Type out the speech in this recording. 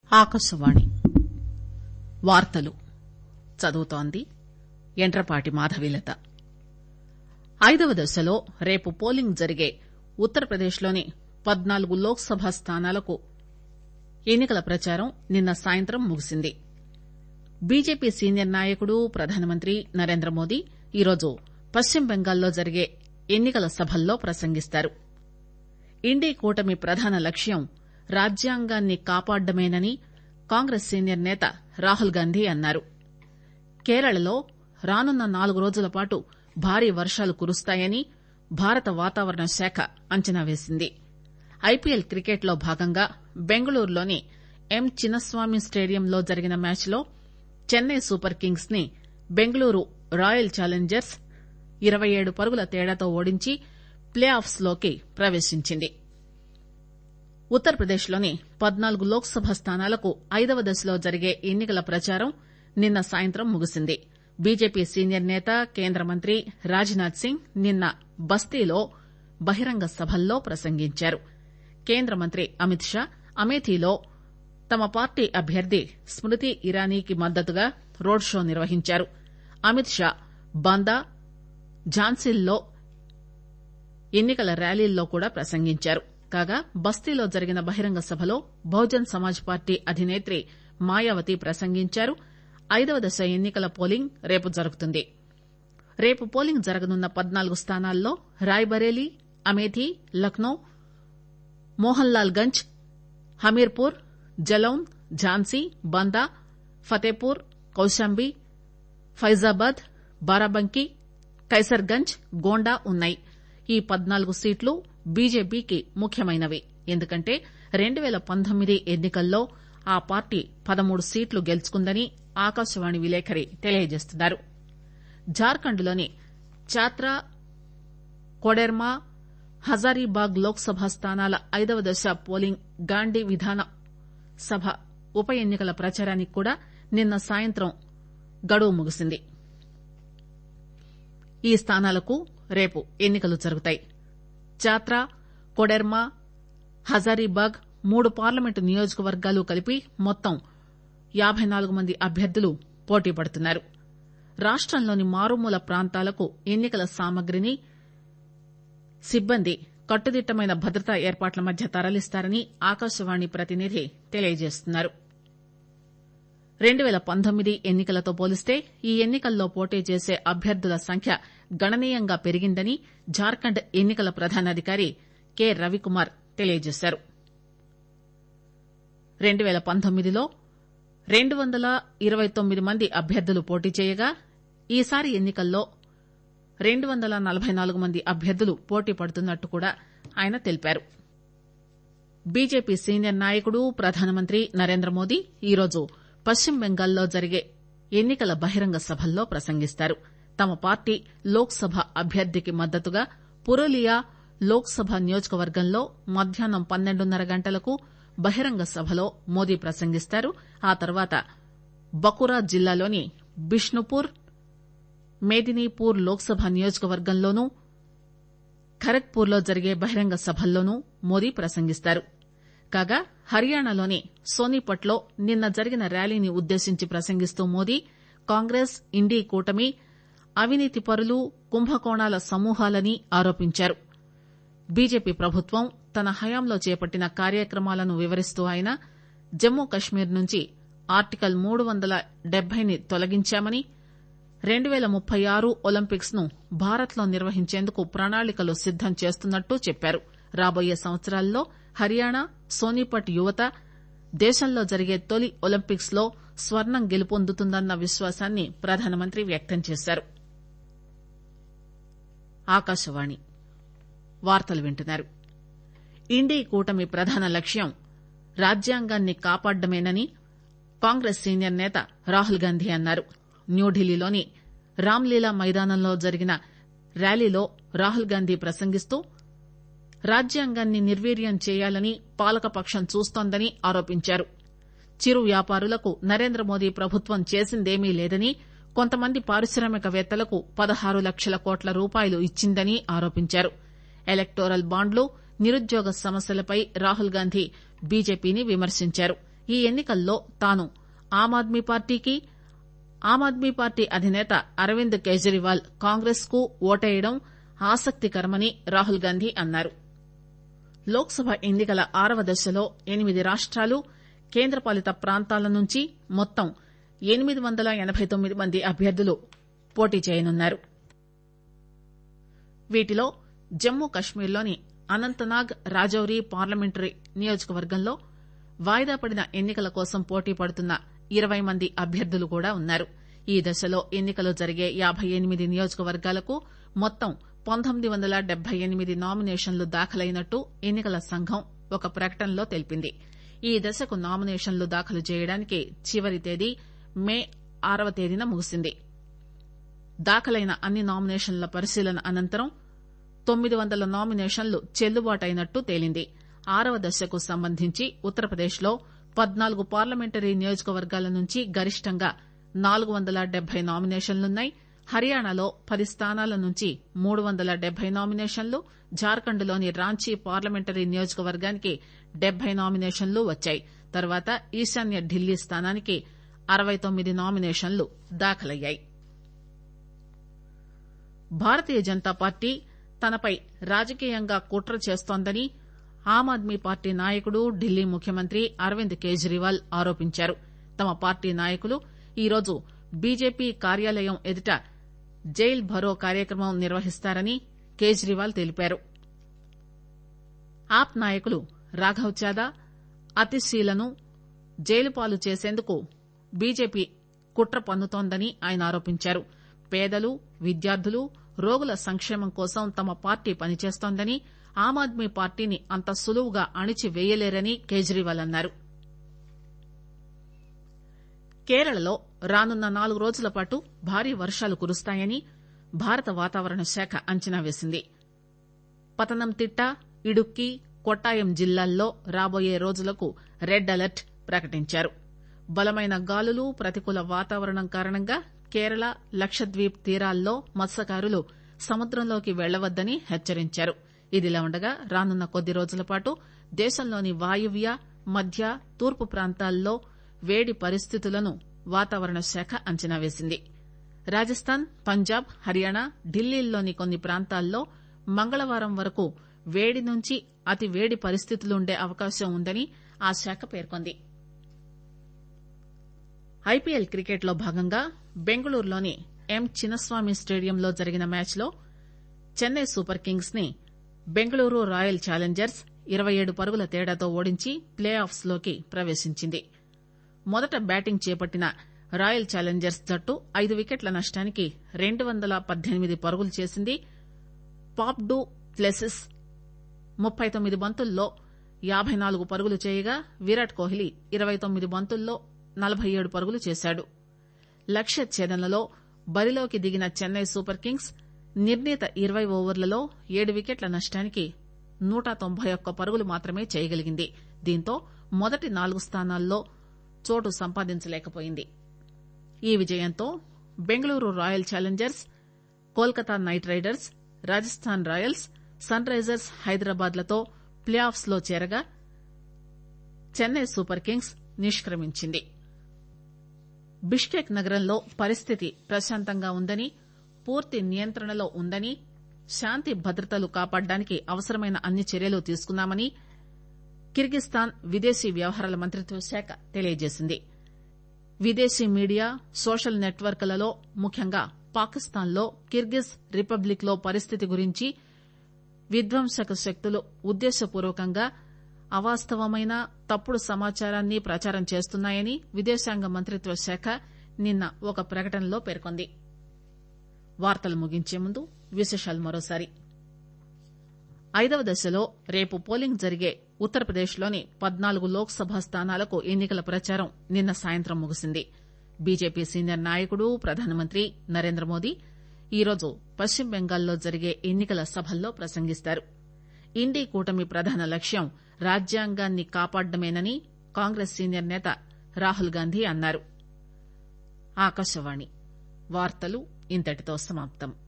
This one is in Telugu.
ఆకాశవాణి వార్తలు చదువుతోంది యంట్రపాటి మాధవీలత ఐదవ దశలో రేపు పోలింగ్ జరిగే ఉత్తరప్రదేశ్ లోని పద్నాలుగు లోక్ సభ స్థానాలకు ఎన్ని కల ప్రచారం నిన్న సాయంత్రం ముగిసింది బీజేపీ సీనియర్ నాయకుడు ప్రధానమంత్రి నరేంద్రమోదీ ఈరోజు పశ్చిమ బెంగాల్లో జరిగే ఎన్ని కల సభల్లో ప్రసంగిస్తారు ఇండీ కూటమి ప్రధాన లక్ష్యం రాజ్యాంగాన్ని కాపాడ్డమేనని కాంగ్రెస్ సీనియర్ నేత రాహుల్ గాంధీ అన్నారు కేరళలో రానున్న నాలుగు రోజుల పాటు భారీ వర్షాలు కురుస్తాయని భారత వాతావరణ శాఖ అంచనా వేసింది ఐపీఎల్ క్రికెట్ లో భాగంగా బెంగళూరులోని ఎం చిన్నస్వామి స్టేడియంలో జరిగిన మ్యాచ్ లో చెన్నై సూపర్ కింగ్స్ ని బెంగళూరు రాయల్ ఛాలెంజర్స్ ఇరవై ఏడు పరుగుల తేడాతో ఓడించి ప్లే ఆఫ్స్ లోకి ప్రవేశించింది ఉత్తరప్రదేశ్ లోని పద్నాలుగు లోక్ సభ స్థానాలకు ఐదవ దశలో జరిగే ఎన్ని కల ప్రచారం నిన్న సాయంత్రం ముగిసింది బీజేపీ సీనియర్ నేత కేంద్ర మంత్రి రాజ్ నాథ్ సింగ్ నిన్న బస్తీలో బహిరంగ సభల్లో ప్రసంగించారు కేంద్ర మంత్రి అమిత్ షా అమేథీలో తమ పార్టీ అభ్యర్థి స్మృతి ఇరానీకి మద్దతుగా రోడ్ షో నిర్వహించారు అమిత్ షా బాందా ఝాన్సీల్లో ఎన్ని కల ర్యాలీల్లో కూడా ప్రసంగించారు కాగా బస్తీలో జరిగిన బహిరంగ సభలో బహుజన్ సమాజ్ పార్టీ అధినేత్రి మాయావతి ప్రసంగించారు ఐదవ దశ ఎన్ని కల పోలింగ్ రేపు జరుగుతుంది రేపు పోలింగ్ జరగనున్న పద్నాలుగు స్థానాల్లో రాయ్బరేలీ అమేథీ లక్నో మోహన్ లాల్ గంజ్ హమీర్పూర్ జలౌన్ ఝాన్సీ బందా ఫతేపూర్ కౌశాంబి ఫైజాబాద్ బారాబంకీ కైసర్గంజ్ గోండా ఉన్నాయి ఈ పద్నాలుగు సీట్లు బీజేపీకి ముఖ్యమైనవి ఎందుకంటే రెండు పేల పంతొమ్మిది ఎన్ని కల్లో ఆ పార్టీ పదమూడు సీట్లు గెలుచుకుందని ఆకాశవాణి విలేకరి తెలియజేస్తున్నారు జార్ఖండ్ లోని చాత్రా కొడెర్మా హజారీబాగ్ లోక్ సభ స్థానాల ఐదవ దశ పోలింగ్ గాంధీ విధాన సభ ఉప ఎన్ని కల ప్రచారానికి కూడా నిన్న సాయంత్రం గడువు ముగిసింది ఈ స్థానాలకు రేపు ఎన్ని కలు జరుగుతాయి చాత్రా కొడెర్మా హజారీబాగ్ మూడు పార్లమెంటు నియోజకవర్గాలు కలిపి మొత్తం యాబై నాలుగు మంది అభ్యర్థులు పోటీ పడుతున్నారు రాష్టంలోని మారుమూల ప్రాంతాలకు ఎన్ని కల సామగ్రిని సిబ్బంది కట్టుదిట్టమైన భద్రతా ఏర్పాట్ల మధ్య తరలిస్తారని ఆకాశవాణి ప్రతినిధి తెలియజేస్తున్నారు రెండు పేల పంతొమ్మిది ఎన్ని కలతో పోలిస్తే ఈ ఎన్ని కల్లో పోటీ చేసే అభ్యర్థుల సంఖ్య గణనీయంగా పెరిగిందని జార్ఖండ్ ఎన్ని కల ప్రధానాధికారి కె రవికుమార్ తెలియజేశారు రెండు పేల పంతొమ్మిదిలో రెండు వందల ఇరవై తొమ్మిది మంది అభ్యర్థులు పోటీ చేయగా ఈసారి ఎన్ని కల్లో రెండు వందల నలబై నాలుగు మంది అభ్యర్థులు పోటీ పడుతున్నట్టు కూడా ఆయన తెలిపారు బీజేపీ సీనియర్ నాయకుడు ప్రధానమంత్రి నరేంద్రమోదీ ఈరోజు పశ్చిమ బెంగాల్లో జరిగే ఎన్ని కల బహిరంగ సభల్లో ప్రసంగిస్తారు తమ పార్టీ లోక్ సభ అభ్యర్థికి మద్దతుగా పురూలియా లోక్ సభ నియోజకవర్గంలో మధ్యాహ్నం పన్నెండున్నర గంటలకు బహిరంగ సభలో మోదీ ప్రసంగిస్తారు ఆ తర్వాత బకురా జిల్లాలోని బిష్నుపూర్ మేదినీపూర్ లోక్ సభ నియోజకవర్గంలోనూ ఖరగ్పూర్ లో జరిగే బహిరంగ సభల్లోనూ మోదీ ప్రసంగిస్తారు కాగా హర్యానాలోని సోనీపట్ లో నిన్న జరిగిన ర్యాలీని ఉద్దేశించి ప్రసంగిస్తూ మోదీ కాంగ్రెస్ ఇండీ కూటమి అవినీతి పరులు కుంభకోణాల సమూహాలని ఆరోపించారు బీజేపీ ప్రభుత్వం తన హయాంలో చేపట్టిన కార్యక్రమాలను వివరిస్తూ ఆయన జమ్మూ కశ్మీర్ నుంచి ఆర్టికల్ మూడు వందల డెబ్బైని తొలగించామని రెండు పేల ముప్పై ఆరు ఒలింపిక్స్ ను భారత్ లో నిర్వహించేందుకు ప్రణాళికలు సిద్దం చేస్తున్నట్టు చెప్పారు రాబోయే సంవత్సరాల్లో హర్యానా సోనీపట్ యువత దేశంలో జరిగే తొలి ఒలింపిక్స్ లో స్వర్ణం గెలుపొందుతుందన్న విశ్వాసాన్ని ప్రధానమంత్రి వ్యక్తం చేశారు ఆకాశవాణి వార్తలు వింటున్నారు ఇండీ కూటమి ప్రధాన లక్ష్యం రాజ్యాంగాన్ని కాపాడ్డమేనని కాంగ్రెస్ సీనియర్ నేత రాహుల్ గాంధీ అన్నారు న్యూఢిల్లీలోని రామ్లీలా మైదానంలో జరిగిన ర్యాలీలో రాహుల్ గాంధీ ప్రసంగిస్తూ రాజ్యాంగాన్ని నిర్వీర్యం చేయాలని పాలకపక్షం చూస్తోందని ఆరోపించారు చిరు వ్యాపారులకు నరేంద్రమోదీ ప్రభుత్వం చేసిందేమీ లేదని కొంతమంది పారిశ్రామికవేత్తలకు పదహారు లక్షల కోట్ల రూపాయలు ఇచ్చిందని ఆరోపించారు ఎలక్టోరల్ బాండ్లు నిరుద్యోగ సమస్యలపై రాహుల్ గాంధీ బీజేపీని విమర్శించారు ఈ ఎన్నికల్లో తాను ఆమ్ ఆద్మీ పార్టీకి ఆమ్ ఆద్మీ పార్టీ అధినేత అరవింద్ కేజ్రీవాల్ కాంగ్రెస్ కు ఓటేయడం ఆసక్తికరమని రాహుల్ గాంధీ అన్నారు లోక్ సభ ఎన్నికల ఆరవ దశలో ఎనిమిది రాష్టాలు కేంద్రపాలిత ప్రాంతాల నుంచి మొత్తం ఎనిమిది వందల ఎనబై తొమ్మిది మంది అభ్యర్థులు పోటీ చేయనున్నారు వీటిలో జమ్మూ కశ్మీర్లోని అనంతనాగ్ రాజౌరి పార్లమెంటరీ నియోజకవర్గంలో వాయిదా పడిన ఎన్నికల కోసం పోటీ పడుతున్న ఇరవై మంది అభ్యర్థులు కూడా ఉన్నారు ఈ దశలో ఎన్నికలు జరిగే యాబై ఎనిమిది నియోజకవర్గాలకు మొత్తం పంతొమ్మిది వందల డెబ్బై ఎనిమిది నామినేషన్లు దాఖలైనట్టు ఎన్నికల సంఘం ఒక ప్రకటనలో తెలిపింది ఈ దశకు నామినేషన్లు దాఖలు చేయడానికి చివరి తేదీ మే ఆరవ తేదీన ముగిసింది దాఖలైన అన్ని నామినేషన్ల పరిశీలన అనంతరం తొమ్మిది వందల నామినేషన్లు చెల్లుబాటైనట్టు తేలింది ఆరవ దశకు సంబంధించి ఉత్తరప్రదేశ్ లో పద్నాలుగు పార్లమెంటరీ నియోజకవర్గాల నుంచి గరిష్టంగా నాలుగు వందల డెబ్బై నామినేషన్లున్నాయి హర్యానాలో పది స్థానాల నుంచి మూడు వందల డెబ్బై నామినేషన్లు జార్ఖండ్ లోని రాంచీ పార్లమెంటరీ నియోజకవర్గానికి డెబ్బై నామినేషన్లు వచ్చాయి తర్వాత ఈశాన్య ఢిల్లీ స్థానానికి అరవై తొమ్మిది నామినేషన్లు దాఖలయ్యాయి భారతీయ జనతా పార్టీ తనపై రాజకీయంగా కుట్ర చేస్తోందని ఆమ్ ఆద్మీ పార్టీ నాయకుడు ఢిల్లీ ముఖ్యమంత్రి అరవింద్ కేజ్రీవాల్ ఆరోపించారు తమ పార్టీ నాయకులు ఈరోజు బీజేపీ కార్యాలయం ఎదుట జైల్ భరో కార్యక్రమం నిర్వహిస్తారని కేజ్రీవాల్ తెలిపారు ఆప్ నాయకులు రాఘవ్ చాదా అతిశీలను జైలుపాలు చేసేందుకు బీజేపీ కుట్ర పన్నుతోందని ఆయన ఆరోపించారు పేదలు విద్యార్థులు రోగుల సంక్షేమం కోసం తమ పార్టీ పనిచేస్తోందని ఆమ్ ఆద్మీ పార్టీని అంత సులువుగా అణిచివేయలేరని కేజ్రీవాల్ అన్నారు కేరళలో రానున్న నాలుగు రోజుల పాటు భారీ వర్షాలు కురుస్తాయని భారత వాతావరణ శాఖ అంచనా వేసింది పతనంతిట్ట ఇడుక్కి కొట్టాయం జిల్లాల్లో రాబోయే రోజులకు రెడ్ అలర్ట్ ప్రకటించారు బలమైన గాలులు ప్రతికూల వాతావరణం కారణంగా కేరళ లక్షద్వీప్ తీరాల్లో మత్స్యకారులు సముద్రంలోకి వెళ్లవద్దని హెచ్చరించారు ఇదిలా ఉండగా రానున్న కొద్ది రోజుల పాటు దేశంలోని వాయువ్య మధ్య తూర్పు ప్రాంతాల్లో వేడి పరిస్థితులను వాతావరణ శాఖ అంచనా వేసింది రాజస్థాన్ పంజాబ్ హర్యానా ఢిల్లీల్లోని కొన్ని ప్రాంతాల్లో మంగళవారం వరకు వేడి నుంచి అతి వేడి పరిస్థితులుండే అవకాశం ఉందని ఆ శాఖ పేర్కొంది ఐపీఎల్ క్రికెట్ లో భాగంగా బెంగళూరులోని ఎం చిన్నస్వామి స్టేడియంలో జరిగిన మ్యాచ్ లో చెన్నై సూపర్ కింగ్స్ ని బెంగళూరు రాయల్ ఛాలెంజర్స్ ఇరవై ఏడు పరుగుల తేడాతో ఓడించి ప్లే ఆఫ్స్ లోకి ప్రవేశించింది మొదట బ్యాటింగ్ చేపట్టిన రాయల్ ఛాలెంజర్స్ జట్టు ఐదు వికెట్ల నష్టానికి రెండు వందల పద్దెనిమిది పరుగులు చేసింది పాప్ డు ప్లెసిస్ ముప్పై తొమ్మిది బంతుల్లో యాబై నాలుగు పరుగులు చేయగా విరాట్ కోహ్లీ ఇరవై తొమ్మిది బంతుల్లో నలభై ఏడు పరుగులు చేశాడు లక్ష్య ఛేదనలో బరిలోకి దిగిన చెన్నై సూపర్ కింగ్స్ నిర్ణీత ఇరవై ఓవర్లలో ఏడు వికెట్ల నష్టానికి నూట తొంభై ఒక్క పరుగులు మాత్రమే చేయగలిగింది దీంతో మొదటి నాలుగు స్థానాల్లో చోటు సంపాదించలేకపోయింది ఈ విజయంతో Bengaluru Royal Challengers Kolkata Knight Riders Rajasthan Royals Sunrisers Hyderabad లతో ప్లే ఆఫ్స్ లో చేరగా చెన్నై సూపర్ కింగ్స్ నిష్క్రమించింది బిష్కెక్ నగరంలో పరిస్థితి ప్రశాంతంగా ఉందని పూర్తి నియంత్రణలో ఉందని శాంతి భద్రతలు కాపాడడానికి అవసరమైన అన్ని చర్యలు తీసుకున్నామని కిర్గిస్థాన్ విదేశీ వ్యవహారాల మంత్రిత్వ శాఖ తెలియజేసింది విదేశీ మీడియా సోషల్ నెట్వర్క్లలో ముఖ్యంగా పాకిస్తాన్ లో కిర్గిజ్ రిపబ్లిక్ లో పరిస్థితి గురించి విధ్వంసక శక్తులు ఉద్దేశపూర్వకంగా అవాస్తవమైన తప్పుడు సమాచారాన్ని ప్రచారం చేస్తున్నాయని విదేశాంగ మంత్రిత్వ శాఖ నిన్న ఒక ప్రకటనలో పేర్కొంది వార్తలు ముగించే ముందు విశేషాలు మరోసారి ఐదవ దశలో రేపు పోలింగ్ జరిగే ఉత్తరప్రదేశ్ లోని పద్నాలుగు లోక్ సభ స్థానాలకు ఎన్నికల ప్రచారం నిన్న సాయంత్రం ముగిసింది బీజేపీ సీనియర్ నాయకుడు ప్రధానమంత్రి నరేంద్ర మోదీ ఈరోజు పశ్చిమ బెంగాల్లో జరిగే ఎన్నికల సభల్లో ప్రసంగిస్తారు ఇండీ కూటమి ప్రధాన లక్ష్యం రాజ్యాంగాన్ని కాపాడమేనని కాంగ్రెస్ సీనియర్ నేత రాహుల్ గాంధీ అన్నారు ఆకాశవాణి వార్తలు ఇంతటితో సమాప్తం